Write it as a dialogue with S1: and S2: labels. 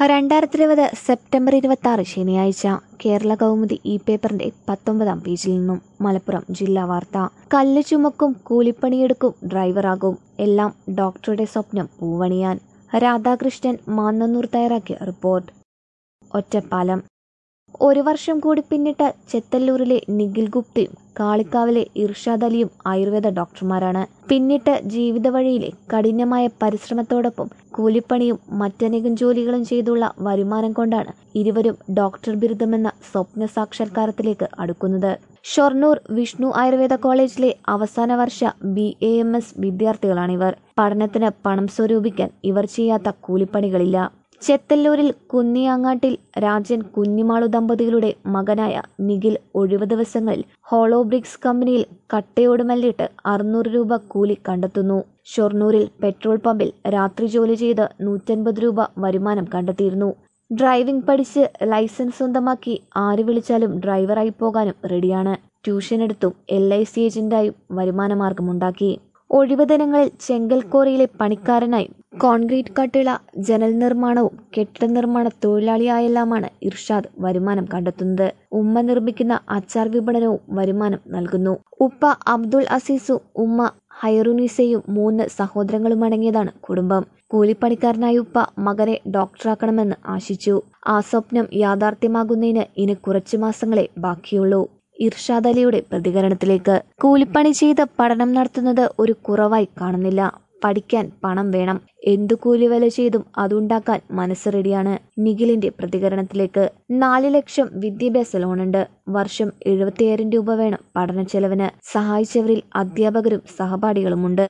S1: രണ്ടായിരത്തി ഇരുപത് സെപ്റ്റംബർ ഇരുപത്തി ആറ് ശനിയാഴ്ച കേരള കൗമുദി ഈ പേപ്പറിന്റെ പത്തൊമ്പതാം പേജിൽ നിന്നും മലപ്പുറം ജില്ലാ വാർത്ത കല്ല് ചുമക്കും കൂലിപ്പണിയെടുക്കും ഡ്രൈവറാകും എല്ലാം ഡോക്ടറുടെ സ്വപ്നം പൂവണിയാൻ രാധാകൃഷ്ണൻ മാന്നന്നൂർ തയ്യാറാക്കിയ റിപ്പോർട്ട് ഒറ്റപ്പാലം ഒരു വർഷം കൂടി പിന്നിട്ട ചെത്തല്ലൂരിലെ നിഖിൽ ഗുപ്തയും കാളിക്കാവിലെ ഇർഷാദ് അലിയും ആയുർവേദ ഡോക്ടർമാരാണ് പിന്നിട്ട് ജീവിത വഴിയിലെ കഠിനമായ പരിശ്രമത്തോടൊപ്പം കൂലിപ്പണിയും മറ്റനേകം ജോലികളും ചെയ്തുള്ള വരുമാനം കൊണ്ടാണ് ഇരുവരും ഡോക്ടർ ബിരുദമെന്ന സ്വപ്ന സാക്ഷാത്കാരത്തിലേക്ക് അടുക്കുന്നത് ഷൊർണൂർ വിഷ്ണു ആയുർവേദ കോളേജിലെ അവസാന വർഷ ബി എ എം എസ് വിദ്യാർത്ഥികളാണിവർ പഠനത്തിന് പണം സ്വരൂപിക്കാൻ ഇവർ ചെയ്യാത്ത കൂലിപ്പണികളില്ല ചെത്തല്ലൂരിൽ കുന്നിയാങ്ങാട്ടിൽ രാജൻ കുഞ്ഞിമാളു ദമ്പതികളുടെ മകനായ നിഖിൽ ഒഴിവ് ദിവസങ്ങളിൽ ഹോളോ ബ്രിക്സ് കമ്പനിയിൽ കട്ടയോട് മല്ലിട്ട് അറുന്നൂറ് രൂപ കൂലി കണ്ടെത്തുന്നു ഷൊർണൂരിൽ പെട്രോൾ പമ്പിൽ രാത്രി ജോലി ചെയ്ത് നൂറ്റൻപത് രൂപ വരുമാനം കണ്ടെത്തിയിരുന്നു ഡ്രൈവിംഗ് പഠിച്ച് ലൈസൻസ് സ്വന്തമാക്കി ആര് വിളിച്ചാലും ഡ്രൈവറായി പോകാനും റെഡിയാണ് ട്യൂഷൻ എടുത്തും എൽ ഐ സി ഏജന്റായും വരുമാനമാർഗമുണ്ടാക്കി ഒഴിവ് ദിനങ്ങളിൽ ചെങ്കൽക്കോറിയിലെ പണിക്കാരനായി കോൺക്രീറ്റ് കട്ടിള ജനൽ നിർമ്മാണവും കെട്ടിട നിർമ്മാണ തൊഴിലാളിയായെല്ലാമാണ് ഇർഷാദ് വരുമാനം കണ്ടെത്തുന്നത് ഉമ്മ നിർമ്മിക്കുന്ന അച്ചാർ വിപണനവും വരുമാനം നൽകുന്നു ഉപ്പ അബ്ദുൾ അസീസും ഉമ്മ ഹൈറുനീസയും മൂന്ന് സഹോദരങ്ങളുമടങ്ങിയതാണ് കുടുംബം കൂലിപ്പണിക്കാരനായ ഉപ്പ മകനെ ഡോക്ടറാക്കണമെന്ന് ആശിച്ചു ആ സ്വപ്നം യാഥാർത്ഥ്യമാകുന്നതിന് ഇനി കുറച്ചു മാസങ്ങളെ ബാക്കിയുള്ളൂ ഇർഷാദ് അലിയുടെ പ്രതികരണത്തിലേക്ക് കൂലിപ്പണി ചെയ്ത് പഠനം നടത്തുന്നത് ഒരു കുറവായി കാണുന്നില്ല പഠിക്കാൻ പണം വേണം എന്തു കൂലിവേല ചെയ്തും അതുണ്ടാക്കാൻ മനസ്സ് റെഡിയാണ് നിഖിലിന്റെ പ്രതികരണത്തിലേക്ക് നാല് ലക്ഷം വിദ്യാഭ്യാസ ലോണുണ്ട് വർഷം എഴുപത്തിയായിരം രൂപ വേണം പഠന ചെലവിന് സഹായിച്ചവരിൽ അധ്യാപകരും സഹപാഠികളുമുണ്ട്